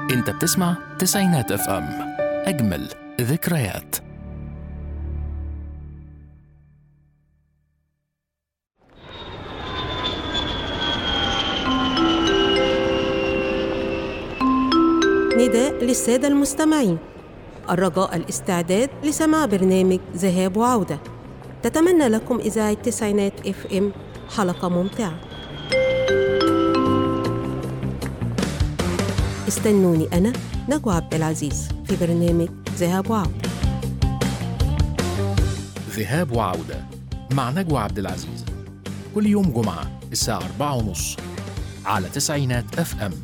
انت بتسمع تسعينات اف ام اجمل ذكريات نداء للسادة المستمعين الرجاء الاستعداد لسماع برنامج ذهاب وعودة تتمنى لكم إذاعة تسعينات اف ام حلقة ممتعة استنوني أنا نجوى عبد العزيز في برنامج ذهاب وعودة ذهاب وعودة مع نجوى عبد العزيز كل يوم جمعة الساعة أربعة ونص على تسعينات اف ام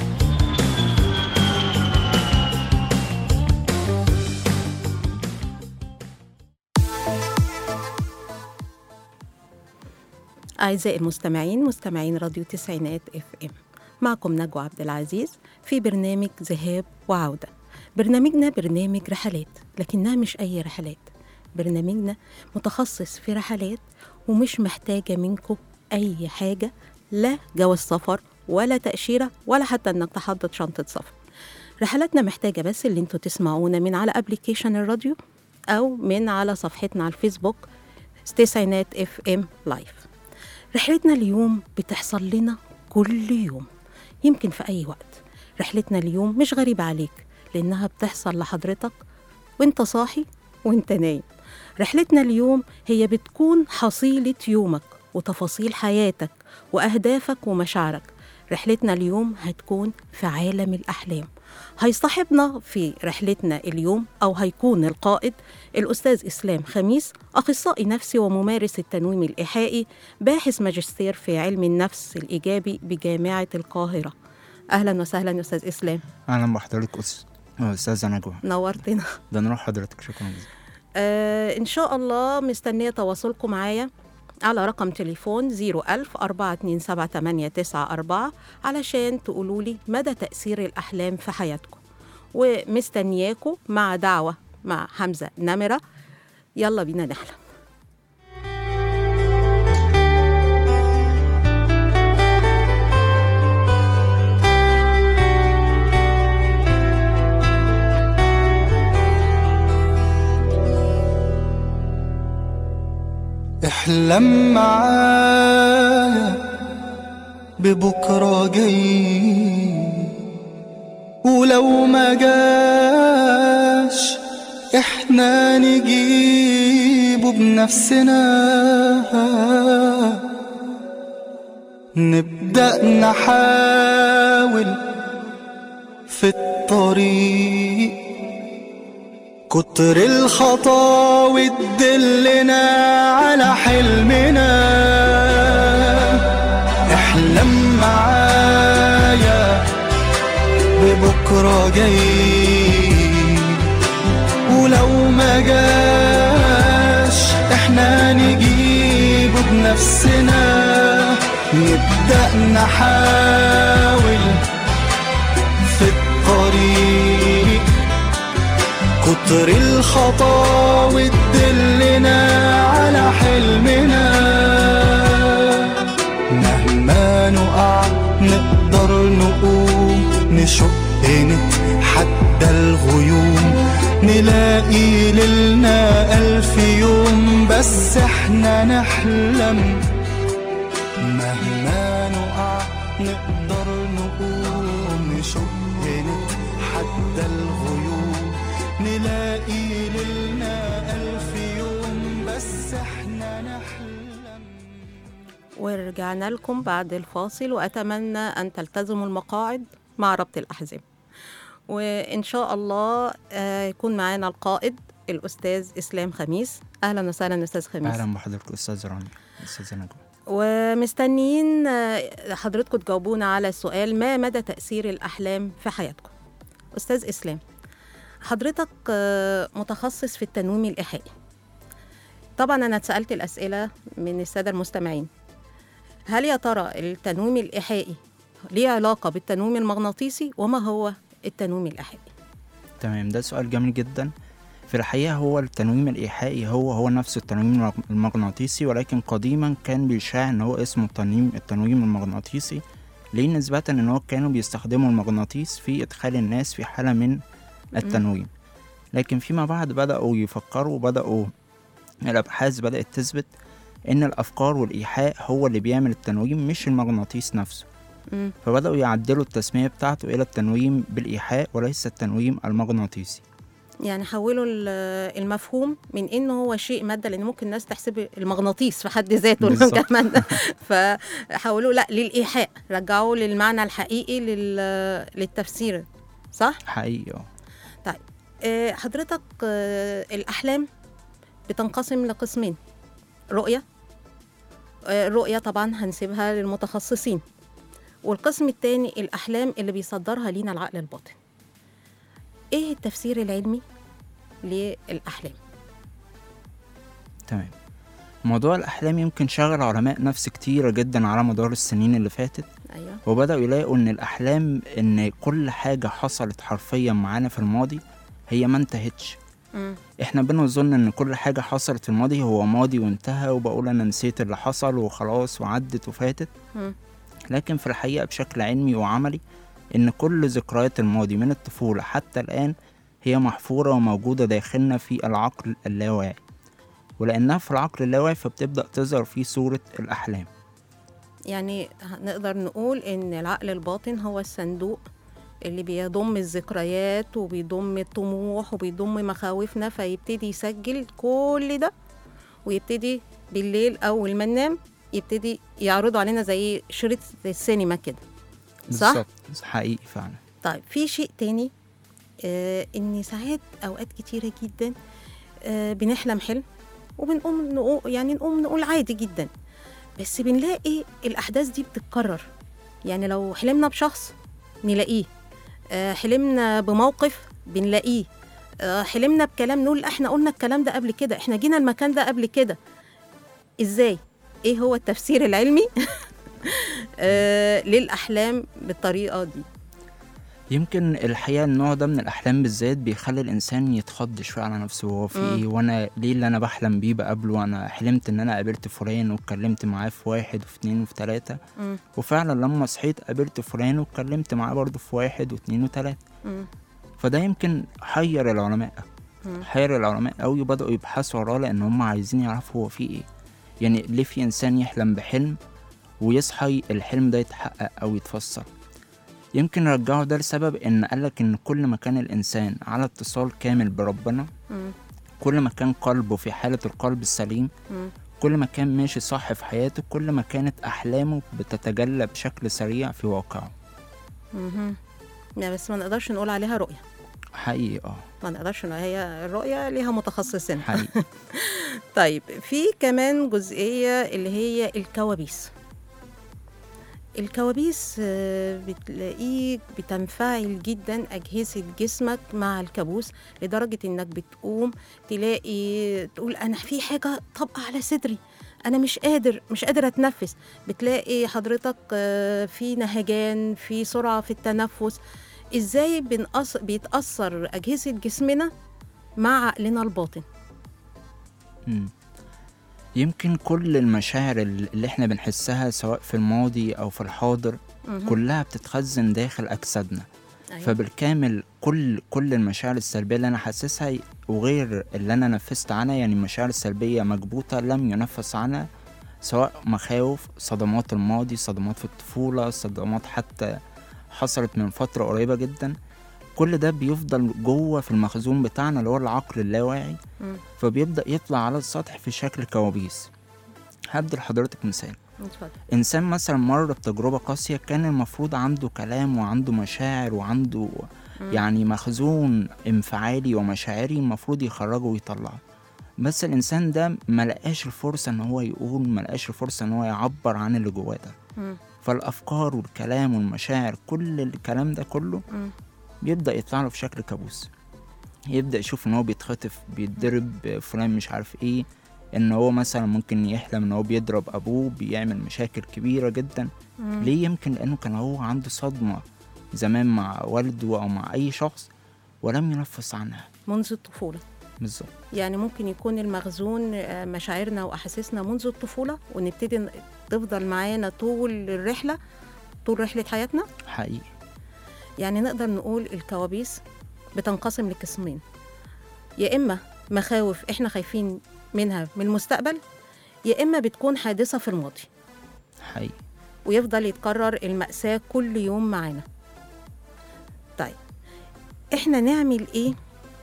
أعزائي المستمعين مستمعين راديو تسعينات اف ام معكم نجوى عبد العزيز في برنامج ذهاب وعودة برنامجنا برنامج رحلات لكنها مش أي رحلات برنامجنا متخصص في رحلات ومش محتاجة منكم أي حاجة لا جواز سفر ولا تأشيرة ولا حتى إنك تحضر شنطة سفر رحلاتنا محتاجة بس اللي انتوا تسمعونا من على ابلكيشن الراديو أو من على صفحتنا على الفيسبوك تسعينات اف ام لايف رحلتنا اليوم بتحصل لنا كل يوم يمكن في أي وقت رحلتنا اليوم مش غريبة عليك لأنها بتحصل لحضرتك وانت صاحي وانت نايم رحلتنا اليوم هي بتكون حصيلة يومك وتفاصيل حياتك وأهدافك ومشاعرك رحلتنا اليوم هتكون في عالم الأحلام هيصاحبنا في رحلتنا اليوم أو هيكون القائد الأستاذ إسلام خميس أخصائي نفسي وممارس التنويم الإيحائي باحث ماجستير في علم النفس الإيجابي بجامعة القاهرة أهلا وسهلا يا أستاذ إسلام اهلا بحضرتك أس- استاذه نجوى نورتنا ده نروح حضرتك شكرا جزيلا آه إن شاء الله مستنية تواصلكم معايا على رقم تليفون 01000 427 علشان تقولوا لي مدى تأثير الأحلام في حياتكم ومستنياكم مع دعوة مع حمزة نمرة يلا بينا نحلم احلم معايا ببكرة جاي ولو ما جاش احنا نجيبه بنفسنا نبدأ نحاول في الطريق كتر الخطاوي تدلنا على حلمنا احلم معايا ببكرة جاي ولو ما جاش احنا نجيبه بنفسنا نبدأ نحاول في الطريق كتر الخطاوي تدلنا على حلمنا مهما نقع نقدر نقوم نشق نتحدى الغيوم نلاقي ليلنا ألف يوم بس احنا نحلم مهما نقع نقدر نقوم نشق نتحدى الغيوم نلاقي ليلنا ألف يوم بس احنا نحلم ورجعنا لكم بعد الفاصل وأتمنى أن تلتزموا المقاعد مع ربط الأحزاب وإن شاء الله آه، يكون معانا القائد الأستاذ إسلام خميس أهلا وسهلا أستاذ خميس اهلا بحضرتك استاذ رامي استاذه نجوى ومستنيين آه، حضرتكم تجاوبونا على السؤال ما مدى تأثير الأحلام في حياتكم أستاذ إسلام حضرتك آه، متخصص في التنويم الإيحائي طبعا أنا اتسألت الأسئلة من السادة المستمعين هل يا ترى التنويم الإيحائي ليه علاقة بالتنويم المغناطيسي وما هو التنويم الإيحائي تمام ده سؤال جميل جدا في الحقيقة هو التنويم الإيحائي هو هو نفس التنويم المغ- المغناطيسي ولكن قديما كان بيشاع إن هو اسمه التنويم التنويم المغناطيسي ليه نسبة إن هو كانوا بيستخدموا المغناطيس في إدخال الناس في حالة من التنويم لكن فيما بعد بدأوا يفكروا وبدأوا الأبحاث بدأت تثبت إن الأفكار والإيحاء هو اللي بيعمل التنويم مش المغناطيس نفسه مم. فبدأوا يعدلوا التسمية بتاعته إلى التنويم بالإيحاء وليس التنويم المغناطيسي يعني حولوا ال- المفهوم من انه هو شيء ماده لان ممكن الناس تحسب المغناطيس في حد ذاته إنه بالظبط. كمان فحولوه لا للايحاء رجعوه للمعنى الحقيقي لل- للتفسير صح؟ حقيقي اه آه، حضرتك آه، الأحلام بتنقسم لقسمين رؤية آه، الرؤية طبعا هنسيبها للمتخصصين والقسم الثاني الأحلام اللي بيصدرها لينا العقل الباطن إيه التفسير العلمي للأحلام؟ تمام موضوع الأحلام يمكن شغل علماء نفس كتيرة جدا على مدار السنين اللي فاتت أيوه وبدأوا يلاقوا إن الأحلام إن كل حاجة حصلت حرفيا معانا في الماضي هي ما انتهتش مم. احنا بنظن ان كل حاجة حصلت في الماضي هو ماضي وانتهى وبقول انا نسيت اللي حصل وخلاص وعدت وفاتت مم. لكن في الحقيقة بشكل علمي وعملي ان كل ذكريات الماضي من الطفولة حتى الآن هي محفورة وموجودة داخلنا في العقل اللاواعي ولأنها في العقل اللاواعي فبتبدأ تظهر في صورة الأحلام يعني نقدر نقول إن العقل الباطن هو الصندوق اللي بيضم الذكريات وبيضم الطموح وبيضم مخاوفنا فيبتدي يسجل كل ده ويبتدي بالليل أول ما ننام يبتدي يعرضوا علينا زي شريط السينما كده صح؟ بالظبط حقيقي فعلا طيب في شيء تاني آه ان ساعات اوقات كتيره جدا آه بنحلم حلم وبنقوم نقول يعني نقوم نقول عادي جدا بس بنلاقي الاحداث دي بتتكرر يعني لو حلمنا بشخص نلاقيه آه حلمنا بموقف بنلاقيه آه حلمنا بكلام نقول احنا قلنا الكلام ده قبل كده احنا جينا المكان ده قبل كده ازاي ايه هو التفسير العلمي آه للاحلام بالطريقه دي يمكن الحقيقة النوع ده من الأحلام بالذات بيخلي الإنسان يتخض شوية على نفسه هو في مم. إيه وأنا ليه اللي أنا بحلم بيه بقابله أنا حلمت إن أنا قابلت فلان واتكلمت معاه في واحد وفي اتنين وفي تلاتة مم. وفعلا لما صحيت قابلت فلان واتكلمت معاه برضه في واحد واتنين وتلاتة مم. فده يمكن حير العلماء مم. حير العلماء أوي وبدأوا يبحثوا وراه لأن هم عايزين يعرفوا هو فيه إيه يعني ليه في إنسان يحلم بحلم ويصحى الحلم ده يتحقق أو يتفسر يمكن رجعوا ده لسبب إن قالك إن كل ما كان الإنسان على اتصال كامل بربنا مم. كل ما كان قلبه في حالة القلب السليم مم. كل ما كان ماشي صح في حياته كل ما كانت أحلامه بتتجلى بشكل سريع في واقعه مهم. لا بس ما نقدرش نقول عليها رؤية حقيقي اه ما نقدرش نقول هي الرؤية ليها متخصصين حقيقي طيب في كمان جزئية اللي هي الكوابيس الكوابيس آه، بتلاقيك بتنفعل جدا أجهزة جسمك مع الكابوس لدرجة إنك بتقوم تلاقي تقول أنا في حاجة طابقة على صدري أنا مش قادر مش قادر أتنفس بتلاقي حضرتك آه، في نهجان في سرعة في التنفس إزاي بنقص بيتأثر أجهزة جسمنا مع عقلنا الباطن مم. يمكن كل المشاعر اللي احنا بنحسها سواء في الماضي أو في الحاضر مهم. كلها بتتخزن داخل أجسادنا أيوة. فبالكامل كل كل المشاعر السلبية اللي أنا حاسسها وغير اللي أنا نفذت عنها يعني المشاعر السلبية مكبوتة لم ينفس عنها سواء مخاوف صدمات الماضي صدمات في الطفولة صدمات حتى حصلت من فترة قريبة جدا كل ده بيفضل جوه في المخزون بتاعنا اللي هو العقل اللاواعي مم. فبيبدأ يطلع على السطح في شكل كوابيس هدي لحضرتك مثال اتفضل إنسان مثلا مر بتجربة قاسية كان المفروض عنده كلام وعنده مشاعر وعنده يعني مخزون انفعالي ومشاعري المفروض يخرجه ويطلعه بس الإنسان ده ملقاش الفرصة إن هو يقول ملقاش الفرصة إن هو يعبر عن اللي جواه ده مم. فالأفكار والكلام والمشاعر كل الكلام ده كله مم. بيبدأ يطلع له في شكل كابوس يبدأ يشوف إن هو بيتخطف بيتضرب فلان مش عارف إيه إن هو مثلا ممكن يحلم إن هو بيضرب أبوه بيعمل مشاكل كبيرة جدا مم. ليه يمكن لأنه كان هو عنده صدمة زمان مع والده أو مع أي شخص ولم ينفس عنها منذ الطفولة بالظبط يعني ممكن يكون المخزون آه، مشاعرنا وأحاسيسنا منذ الطفولة ونبتدي ن- تفضل معانا طول الرحلة طول رحلة حياتنا حقيقي يعني نقدر نقول الكوابيس بتنقسم لقسمين يا إما مخاوف إحنا خايفين منها من المستقبل يا إما بتكون حادثة في الماضي حقيقي ويفضل يتكرر المأساة كل يوم معانا طيب إحنا نعمل إيه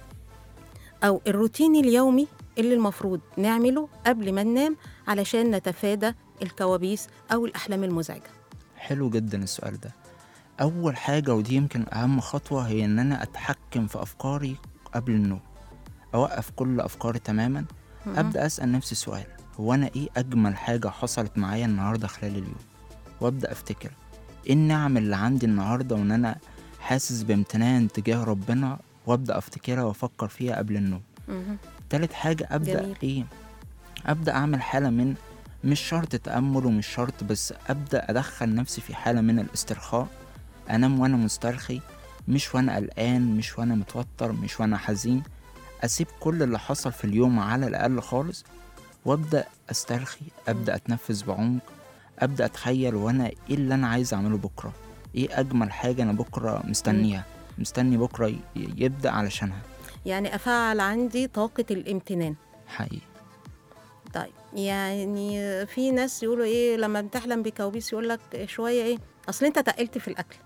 أو الروتين اليومي اللي المفروض نعمله قبل ما ننام علشان نتفادى الكوابيس أو الأحلام المزعجة حلو جدا السؤال ده أول حاجة ودي يمكن أهم خطوة هي إن أنا أتحكم في أفكاري قبل النوم أوقف كل أفكاري تماما أبدأ أسأل نفسي سؤال هو أنا إيه أجمل حاجة حصلت معايا النهاردة خلال اليوم وأبدأ أفتكر إيه النعم اللي عندي النهاردة وإن أنا حاسس بامتنان تجاه ربنا وأبدأ أفتكرها وأفكر فيها قبل النوم مهم. تالت حاجة أبدأ جميل. إيه أبدأ أعمل حالة من مش شرط تأمل ومش شرط بس أبدأ أدخل نفسي في حالة من الاسترخاء أنام وأنا مسترخي مش وأنا قلقان مش وأنا متوتر مش وأنا حزين أسيب كل اللي حصل في اليوم على الأقل خالص وأبدأ أسترخي أبدأ أتنفس بعمق أبدأ أتخيل وأنا إيه اللي أنا عايز أعمله بكرة إيه أجمل حاجة أنا بكرة مستنيها مستني بكرة ي- يبدأ علشانها يعني أفعل عندي طاقة الامتنان حقيقي طيب يعني في ناس يقولوا ايه لما بتحلم بكوابيس يقول لك شويه ايه اصل انت تقلت في الاكل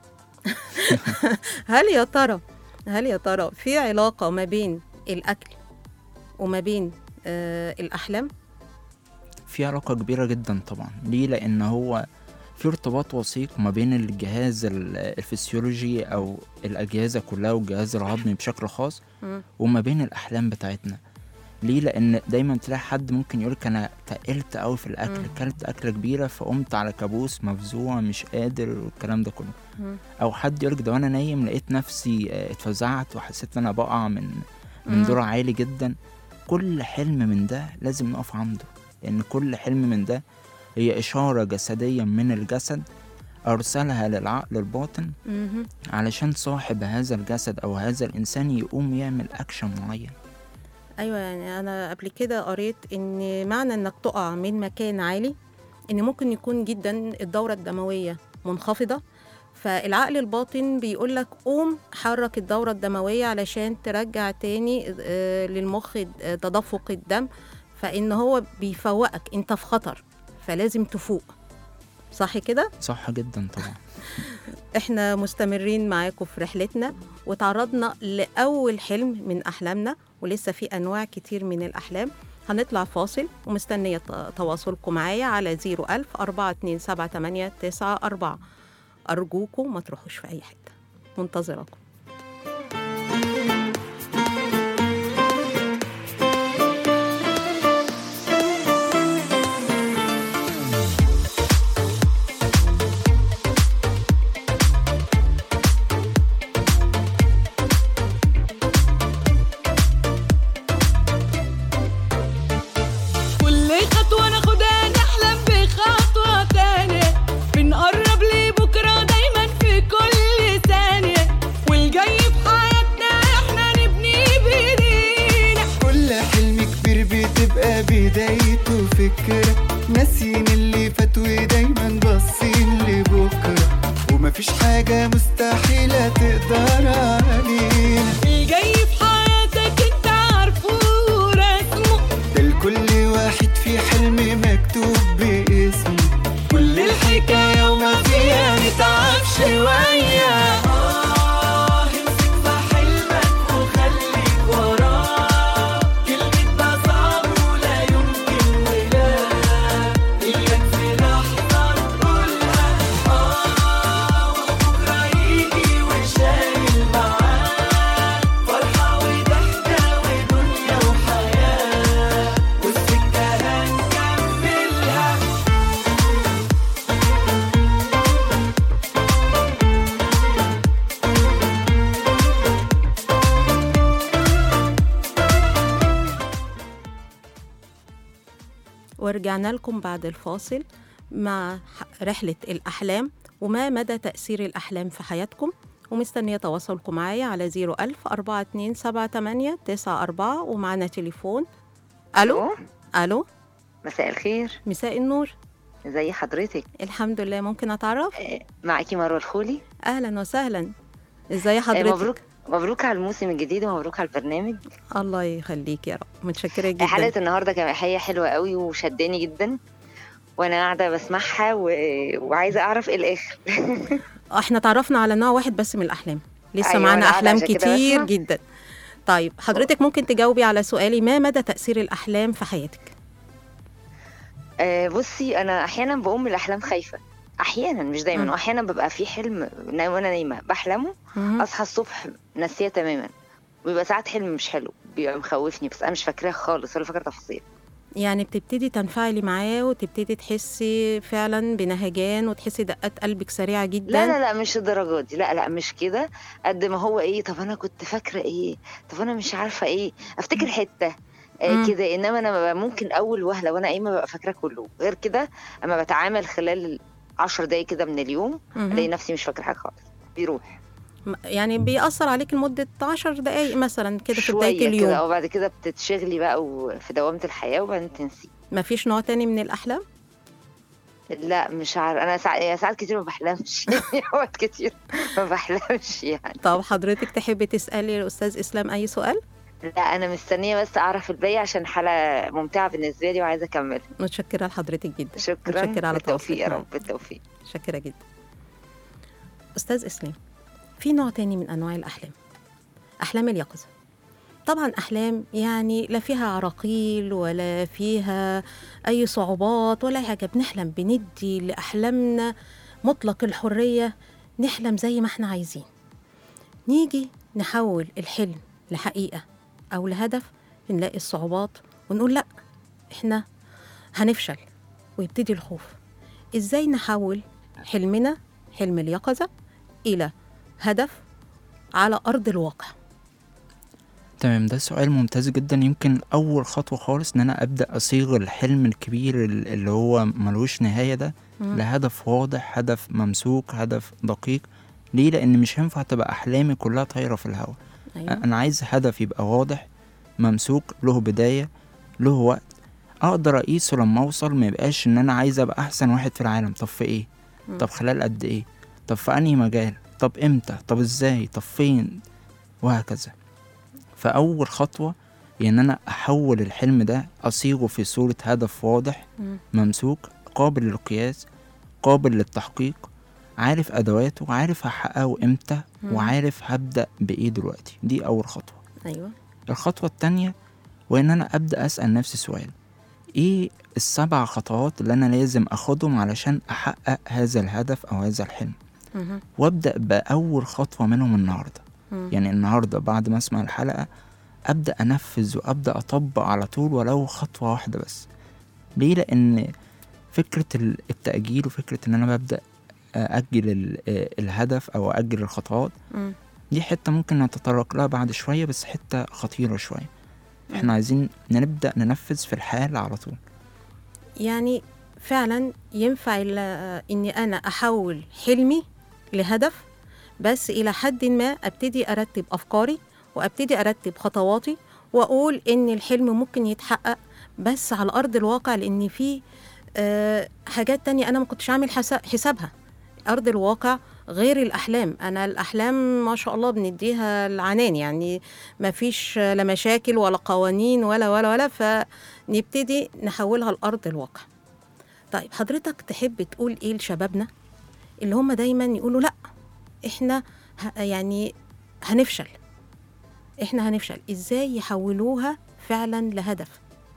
هل يا ترى هل يا ترى في علاقه ما بين الاكل وما بين آه الاحلام في علاقة كبيرة جدا طبعا ليه لأن هو في ارتباط وثيق ما بين الجهاز ال- الفسيولوجي أو الأجهزة كلها والجهاز الهضمي بشكل خاص مم. وما بين الأحلام بتاعتنا ليه لأن دايما تلاقي حد ممكن يقولك أنا تقلت أوي في الأكل مم. أكلت أكلة كبيرة فقمت على كابوس مفزوع مش قادر والكلام ده كله مم. أو حد يقولك ده وأنا نايم لقيت نفسي آه، اتفزعت وحسيت إن أنا بقع من من مم. دور عالي جدا كل حلم من ده لازم نقف عنده لأن كل حلم من ده هي إشارة جسدية من الجسد أرسلها للعقل الباطن مهم. علشان صاحب هذا الجسد أو هذا الإنسان يقوم يعمل أكشن معين ايوه يعني انا قبل كده قريت ان معنى انك تقع من مكان عالي ان ممكن يكون جدا الدوره الدمويه منخفضه فالعقل الباطن بيقول لك قوم حرك الدوره الدمويه علشان ترجع تاني آه، للمخ آه، تدفق الدم فان هو بيفوقك انت في خطر فلازم تفوق صح كده صح جدا طبعا احنا مستمرين معاكم في رحلتنا وتعرضنا لأول حلم من أحلامنا ولسه في أنواع كتير من الأحلام هنطلع فاصل ومستنية ت- تواصلكم معايا على 01000 427 أرجوكم ما تروحوش في أي حتة منتظركم كل خطوة ناخدها نحلم بخطوة تانية بنقرب لبكرة دايما في كل ثانية والجاي في حياتنا احنا نبني بايدينا كل حلم كبير بتبقى بدايته فكرة ناسيين اللي فات ودايما باصين لبكرة ومفيش حاجة مستحيلة تقدر علينا الجاي في حياتك انت عارفه ورسمه ده لكل واحد في حلم مكتوب باسمه كل الحكاية وما فيها نتعب شوية آه امسك في حلمك وخليك وراه كلمة ده صعب ولا يمكن ولا إياك في لحظة تقولها آه وبكرة يجي وشايل معاه فرحة وضحكة ودنيا وحياة والسكة هنكملها ورجعنا لكم بعد الفاصل مع ح- رحلة الأحلام وما مدى تأثير الأحلام في حياتكم ومستنية تواصلكم معايا على 01000 4278 94 ومعنا تليفون ألو ألو ألو مساء الخير مساء النور ازي حضرتك الحمد لله ممكن اتعرف آه، معاكي مروه الخولي اهلا وسهلا ازاي آه، حضرتك مبروك مبروك على الموسم الجديد ومبروك على البرنامج الله يخليك يا رب متشكره آه، جدا حلقه النهارده كانت حقيقه حلوه قوي وشداني جدا وانا قاعده بسمعها و... وعايزه اعرف ايه الاخر احنا تعرفنا على نوع واحد بس من الاحلام لسه أيوة، معانا أنا قاعدة احلام عشان كده كتير بسمع. جدا طيب حضرتك ممكن تجاوبي على سؤالي ما مدى تاثير الاحلام في حياتك آه، بصي انا احيانا بقوم من الاحلام خايفه احيانا مش مم. دايما واحيانا ببقى في حلم نا- وانا نايمه بحلمه مهم. اصحى الصبح ناسيه تماما بيبقى ساعات حلم مش حلو بيبقى مخوفني بس انا مش فاكراه خالص ولا فاكره تفاصيل يعني بتبتدي تنفعلي معاه وتبتدي تحسي فعلا بنهجان وتحسي دقات قلبك سريعه جدا لا لا لا مش الدرجات دي لا لا مش كده قد ما هو ايه طب انا كنت فاكره ايه طب انا مش عارفه ايه افتكر حته آه مم. كده انما انا ببقى ممكن اول وهله وانا قايمه ببقى فاكره كله غير كده اما بتعامل خلال 10 دقايق كده من اليوم مهم. الاقي نفسي مش فاكره حاجه خالص بيروح م- يعني بيأثر عليك لمدة عشر دقايق مثلا كده في بداية شويه اليوم كده وبعد كده بتتشغلي بقى و- في دوامه الحياه وبعدين تنسي مفيش نوع تاني من الأحلام لا مش عارف انا ساعات يعني ساعات كتير ما بحلمش اوقات كتير ما بحلمش يعني طب حضرتك تحبي تسألي الأستاذ إسلام أي سؤال لا انا مستنيه بس اعرف الباقي عشان حلقه ممتعه بالنسبه لي وعايزه اكمل متشكرة لحضرتك جدا شكرا متشكرة على بالتوفيق يا تواصلك رب بالتوفيق متشكرة جدا أستاذ إسلام في نوع تاني من أنواع الأحلام أحلام اليقظة طبعا أحلام يعني لا فيها عراقيل ولا فيها أي صعوبات ولا أي حاجة بنحلم بندي لأحلامنا مطلق الحرية نحلم زي ما احنا عايزين نيجي نحول الحلم لحقيقة أو لهدف نلاقي الصعوبات ونقول لأ احنا هنفشل ويبتدي الخوف ازاي نحول حلمنا حلم اليقظة إلى هدف على أرض الواقع تمام ده سؤال ممتاز جدا يمكن أول خطوة خالص إن أنا أبدأ أصيغ الحلم الكبير ال- اللي هو ملوش نهاية ده مم. لهدف واضح هدف ممسوك هدف دقيق ليه لأن مش هينفع تبقى أحلامي كلها طايرة في الهواء أيوة. أنا عايز هدف يبقى واضح ممسوك له بداية له وقت أقدر أقيسه لما أوصل ما يبقاش إن أنا عايز أبقى أحسن واحد في العالم طب في إيه؟ مم. طب خلال قد إيه؟ طب في أنهي مجال؟ طب إمتى؟ طب إزاي؟ طب فين؟ وهكذا فأول خطوة هي إن أنا أحول الحلم ده أصيغه في صورة هدف واضح مم. ممسوك قابل للقياس قابل للتحقيق عارف أدواته وعارف هحققه إمتى مم. وعارف هبدأ بإيه دلوقتي دي أول خطوة أيوة الخطوة التانية وإن أنا أبدأ أسأل نفسي سؤال إيه السبع خطوات اللي أنا لازم أخدهم علشان أحقق هذا الهدف أو هذا الحلم مهم. وأبدأ بأول خطوة منهم النهاردة مم. يعني النهاردة بعد ما أسمع الحلقة أبدأ أنفذ وأبدأ أطبق على طول ولو خطوة واحدة بس ليه لأن فكرة ال- التأجيل وفكرة إن أنا ببدأ أجل ال- الهدف أو أجل الخطوات مم. دي حتة ممكن نتطرق لها بعد شوية بس حتة خطيرة شوية احنا عايزين نبدأ ننفذ في الحال على طول يعني فعلا ينفع ال- إني أنا أحول حلمي لهدف بس إلى حد ما أبتدي أرتب أفكاري وأبتدي أرتب خطواتي وأقول إن الحلم ممكن يتحقق بس على أرض الواقع لأن في آه، حاجات تانية أنا ما كنتش عامل حسا- حسابها أرض الواقع غير الأحلام أنا الأحلام ما شاء الله بنديها العنان يعني ما فيش لا مشاكل ولا قوانين ولا ولا ولا فنبتدي نحولها لأرض الواقع طيب حضرتك تحب تقول إيه لشبابنا اللي هم دايما يقولوا لأ إحنا ه- يعني هنفشل إحنا هنفشل إزاي يحولوها فعلا لهدف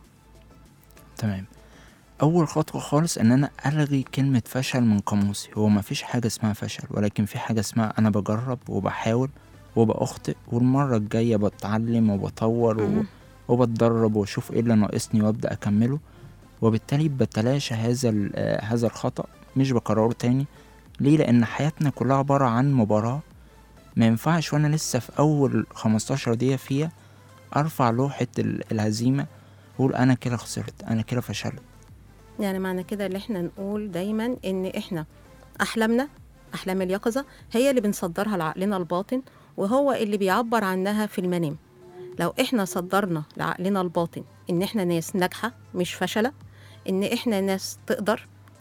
تمام أول خطوة خالص إن أنا ألغي كلمة فشل من قاموسي هو مفيش حاجة اسمها فشل ولكن في حاجة اسمها أنا بجرب وبحاول وبأخطئ والمرة الجاية بتعلم وبطور و... مم. وبتدرب وأشوف إيه اللي ناقصني وأبدأ أكمله وبالتالي بتلاشى هذا ال- آه، هذا الخطأ مش بكرره تاني ليه لأن حياتنا كلها عبارة عن مباراة ما ينفعش وأنا لسه في أول 15 دقيقة فيها أرفع لوحة ال- الهزيمة وأقول أنا كده خسرت أنا كده فشلت يعني معنى كده اللي احنا نقول دايما ان احنا احلامنا احلام اليقظه هي اللي بنصدرها لعقلنا الباطن وهو اللي بيعبر عنها في المنام لو احنا صدرنا لعقلنا الباطن ان احنا ناس ناجحه مش فشله ان احنا ناس تقدر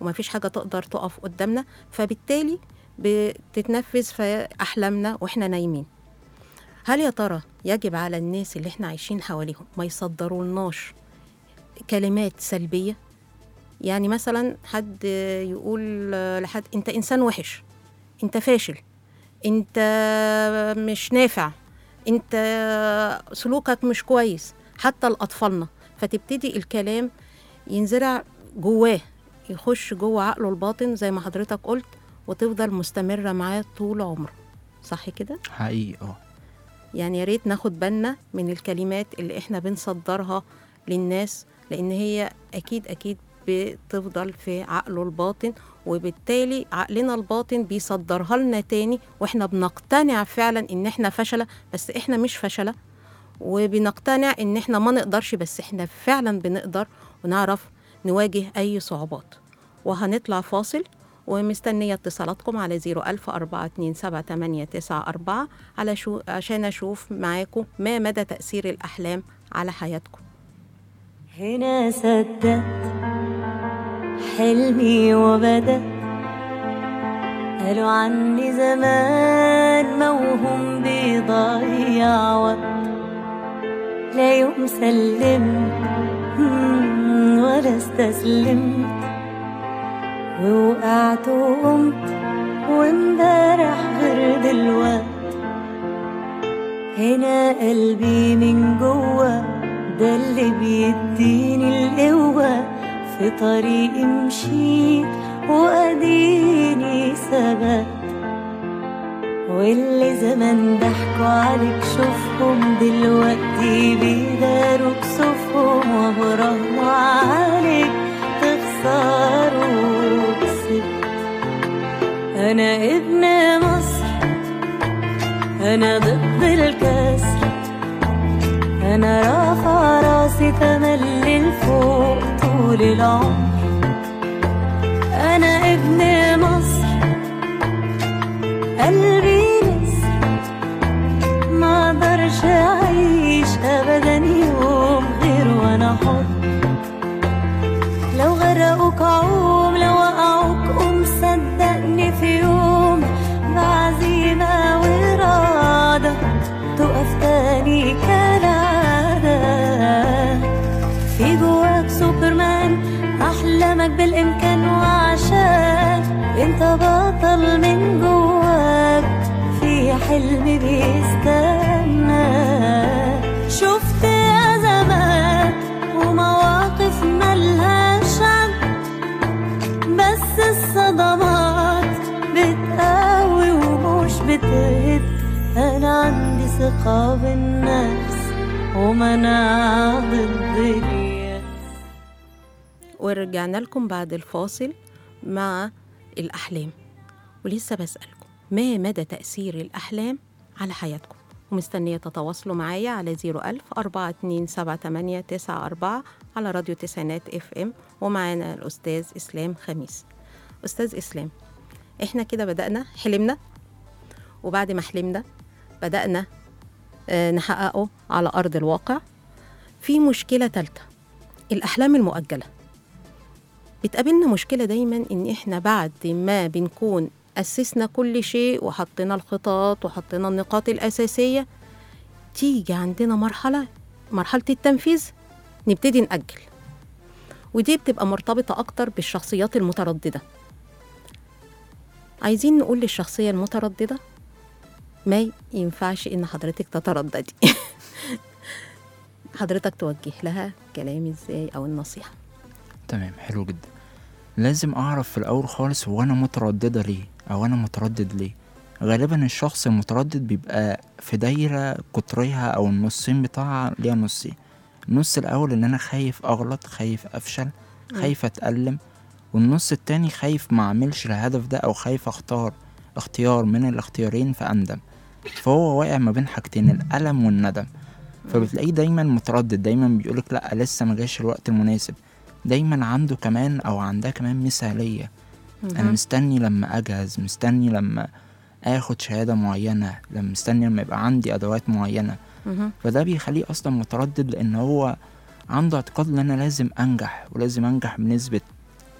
ومفيش حاجة تقدر تقف قدامنا فبالتالي بتتنفذ في أحلامنا وإحنا نايمين هل يا ترى يجب على الناس اللي إحنا عايشين حواليهم ما يصدرولناش كلمات سلبية يعني مثلا حد يقول لحد انت انسان وحش انت فاشل انت مش نافع انت سلوكك مش كويس حتى لاطفالنا فتبتدي الكلام ينزرع جواه يخش جوه عقله الباطن زي ما حضرتك قلت وتفضل مستمره معاه طول عمره صح كده حقيقي اه يعني يا ريت ناخد بالنا من الكلمات اللي احنا بنصدرها للناس لان هي اكيد اكيد بتفضل في عقله الباطن وبالتالي عقلنا الباطن بيصدرها لنا تاني واحنا بنقتنع فعلا ان احنا فشلة بس احنا مش فشلة وبنقتنع ان احنا ما نقدرش بس احنا فعلا بنقدر ونعرف نواجه اي صعوبات وهنطلع فاصل ومستنية اتصالاتكم على 010427894 على شو عشان أشوف معاكم ما مدى تأثير الأحلام على حياتكم هنا صدقت حلمي وبدأ قالوا عني زمان موهوم بيضيع وقت لا يوم سلمت مم، ولا استسلمت ووقعت وقمت وامبارح غير دلوقت هنا قلبي من جوه ده اللي بيديني القوة في طريقي مشيت وأديني ثبت واللي زمان ضحكوا عليك شوفهم دلوقتي بيداروا كسوفهم وبراهنوا عليك تخسروا كسبت أنا ابن مصر أنا ضد الكسر أنا رافع راسي تملي لفوق طول العمر أنا ابن مصر قلبي نسر ما اقدرش أعيش أبدا يوم غير وأنا حر لو غرقوك عوم لو وقعوك قوم صدقني في يوم بعزيمة وإرادة تقف تاني كالعادة في جواك سوبرمان أحلامك بالإمكان وعشان انت بطل من جواك في حلم بيستنى شفت أزمات ومواقف ملهاش عد بس الصدمات بتقوي ومش بتهد أنا عندي ثقة بالنفس ومناعة ضد اليأس ورجعنا لكم بعد الفاصل مع الأحلام ولسه بسألكم ما مدى تأثير الأحلام على حياتكم ومستنية تتواصلوا معايا على 01000 427 على راديو تسعينات اف ام ومعانا الأستاذ إسلام خميس أستاذ إسلام إحنا كده بدأنا حلمنا وبعد ما حلمنا بدأنا آه، نحققه على أرض الواقع في مشكلة تالتة الأحلام المؤجلة بتقابلنا مشكلة دايما إن إحنا بعد ما بنكون أسسنا كل شيء وحطينا الخطط وحطينا النقاط الأساسية تيجي عندنا مرحلة مرحلة التنفيذ نبتدي نأجل ودي بتبقى مرتبطة أكتر بالشخصيات المترددة عايزين نقول للشخصية المترددة ما ينفعش إن حضرتك تترددي حضرتك توجه لها كلام إزاي أو النصيحة تمام حلو جدا لازم اعرف في الاول خالص هو انا متردده ليه او انا متردد ليه غالبا الشخص المتردد بيبقى في دايره قطريها او النصين بتاعها ليها نصين النص الاول ان انا خايف اغلط خايف افشل خايف اتالم والنص التاني خايف ما اعملش الهدف ده او خايف اختار اختيار من الاختيارين فاندم فهو واقع ما بين حاجتين الالم والندم فبتلاقيه دايما متردد دايما بيقولك لا لسه ما جاش الوقت المناسب دايما عنده كمان او عندها كمان مثاليه انا مستني لما اجهز مستني لما اخد شهاده معينه لما مستني لما يبقى عندي ادوات معينه مهم. فده بيخليه اصلا متردد لان هو عنده اعتقاد ان انا لازم انجح ولازم انجح بنسبه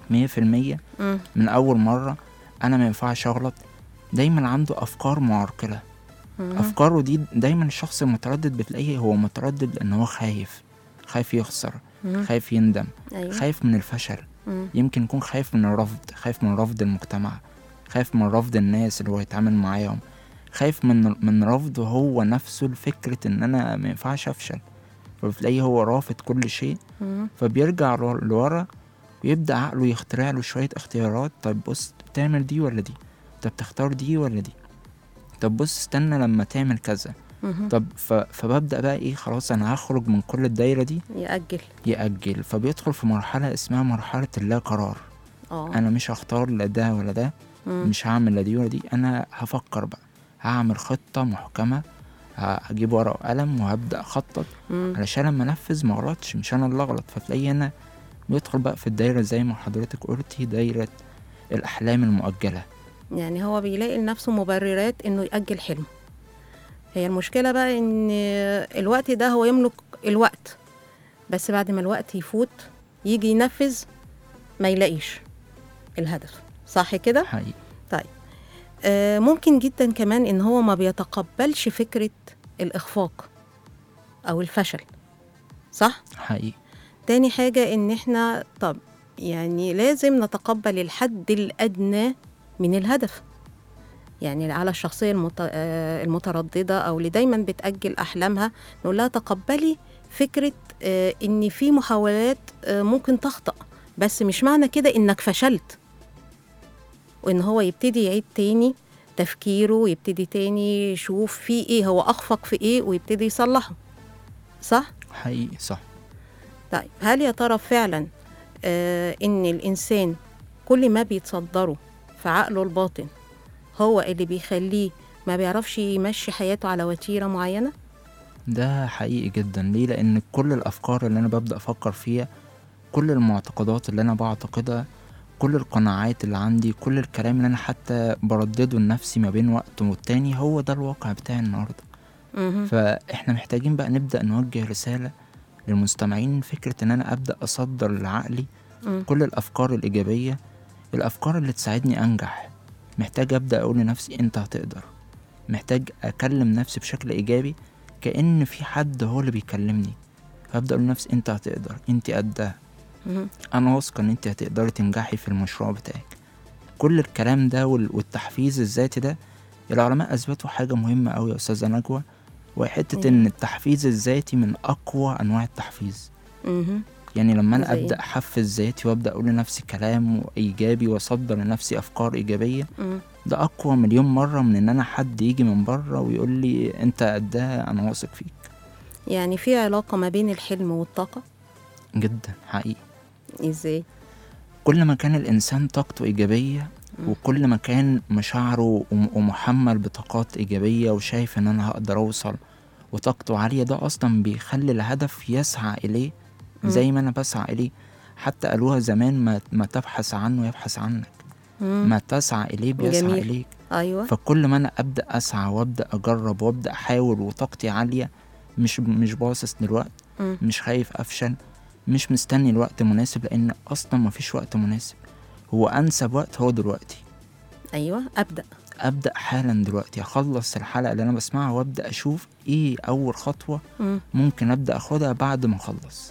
مية في المية مم. من أول مرة أنا ما ينفعش أغلط دايما عنده أفكار معرقلة مم. أفكاره دي دايما الشخص المتردد بتلاقيه هو متردد لأن هو خايف خايف يخسر مم. خايف يندم أيوة. خايف من الفشل مم. يمكن يكون خايف من الرفض خايف من رفض المجتمع خايف من رفض الناس اللي هو يتعامل معاهم خايف من من رفضه هو نفسه لفكرة إن أنا ما ينفعش أفشل فبتلاقيه هو رافض كل شيء مم. فبيرجع لور- لورا ويبدأ عقله يخترع له شوية اختيارات طب بص تعمل دي ولا دي طب تختار دي ولا دي طب بص استنى لما تعمل كذا مم. طب ف... فببدأ بقى ايه خلاص انا هخرج من كل الدايرة دي يأجل يأجل فبيدخل في مرحلة اسمها مرحلة اللا قرار اه انا مش هختار لا ده ولا ده مم. مش هعمل لا دي ولا دي انا هفكر بقى هعمل خطة محكمة ه- هجيب ورقة وقلم وهبدأ أخطط مم. علشان لما أنفذ ما أغلطش مش أنا اللي أغلط فتلاقيه هنا بيدخل بقى في الدايرة زي ما حضرتك قلتي دايرة الأحلام المؤجلة يعني هو بيلاقي لنفسه مبررات انه يأجل حلمه هي المشكلة بقى ان الوقت ده هو يملك الوقت بس بعد ما الوقت يفوت يجي ينفذ ما يلاقيش الهدف صح كده؟ حقيقي طيب آه ممكن جدا كمان ان هو ما بيتقبلش فكرة الإخفاق أو الفشل صح؟ حقيقي تاني حاجة إن إحنا طب يعني لازم نتقبل الحد الأدنى من الهدف يعني على الشخصية المت... آه، المترددة أو اللي دايما بتأجل أحلامها نقول لها تقبلي فكرة آه، إن في محاولات آه، ممكن تخطأ بس مش معنى كده إنك فشلت وإن هو يبتدي يعيد تاني تفكيره ويبتدي تاني يشوف في إيه هو أخفق في إيه ويبتدي يصلحه صح؟ حقيقي صح طيب هل يا ترى فعلا آه ان الانسان كل ما بيتصدره في عقله الباطن هو اللي بيخليه ما بيعرفش يمشي حياته على وتيره معينه ده حقيقي جدا ليه لأن كل الأفكار اللي أنا ببدأ أفكر فيها كل المعتقدات اللي أنا بعتقدها كل القناعات اللي عندي كل الكلام اللي أنا حتى بردده لنفسي ما بين وقت والتاني هو ده الواقع بتاعي النهاردة مهم. فاحنا محتاجين بقى نبدأ نوجه رسالة للمستمعين فكرة ان انا ابدأ اصدر لعقلي مم. كل الافكار الايجابية الافكار اللي تساعدني انجح محتاج ابدأ اقول لنفسي انت هتقدر محتاج اكلم نفسي بشكل ايجابي كأن في حد هو اللي بيكلمني فابدأ اقول لنفسي انت هتقدر انت قدها مهم. انا واثقة ان انت هتقدري تنجحي في المشروع بتاعك كل الكلام ده وال- والتحفيز الذاتي ده العلماء اثبتوا حاجة مهمة اوي يا استاذة نجوى وحتة إيه؟ ان التحفيز الذاتي من اقوى انواع التحفيز مهم. يعني لما انا زي إيه؟ ابدا احفز ذاتي وابدا اقول لنفسي كلام ايجابي واصدر لنفسي افكار ايجابيه مم. ده اقوى مليون مره من ان انا حد يجي من بره ويقول لي انت قدها انا واثق فيك يعني في علاقه ما بين الحلم والطاقه جدا حقيقي ازاي كل ما كان الانسان طاقته ايجابيه مم. وكل ما كان مشاعره وم- ومحمل بطاقات ايجابيه وشايف ان انا هقدر اوصل وطاقته عاليه ده اصلا بيخلي الهدف يسعى اليه مم. زي ما انا بسعى اليه حتى قالوها زمان ما, ما تبحث عنه يبحث عنك مم. ما تسعى اليه بيسعى جميل. اليك ايوه فكل ما انا ابدا اسعى وابدا اجرب وابدا احاول وطاقتي عاليه مش مش باصص للوقت مم. مش خايف افشل مش مستني الوقت مناسب لان اصلا مفيش وقت مناسب هو انسب وقت هو دلوقتي ايوه ابدا ابدا حالا دلوقتي اخلص الحلقه اللي انا بسمعها وابدا اشوف ايه اول خطوه مم. ممكن ابدا اخدها بعد ما اخلص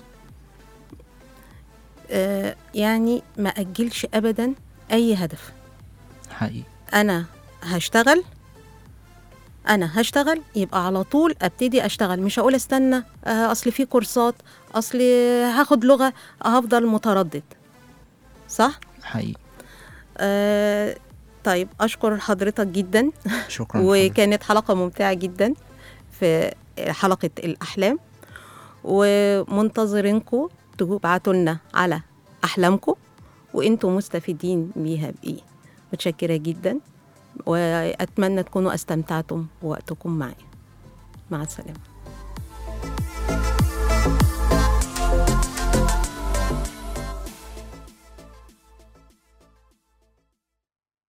آه يعني ما اجلش ابدا اي هدف حقيقي انا هشتغل انا هشتغل يبقى على طول ابتدي اشتغل مش هقول استنى آه، اصل في كورسات اصل هاخد لغه هفضل متردد صح حقيقي آه طيب اشكر حضرتك جدا شكرا لحضرتك. وكانت حلقه ممتعه جدا في حلقه الاحلام ومنتظرينكم تبعتوا لنا على احلامكم وانتم مستفيدين بيها بايه متشكره جدا واتمنى تكونوا استمتعتم بوقتكم معي مع السلامه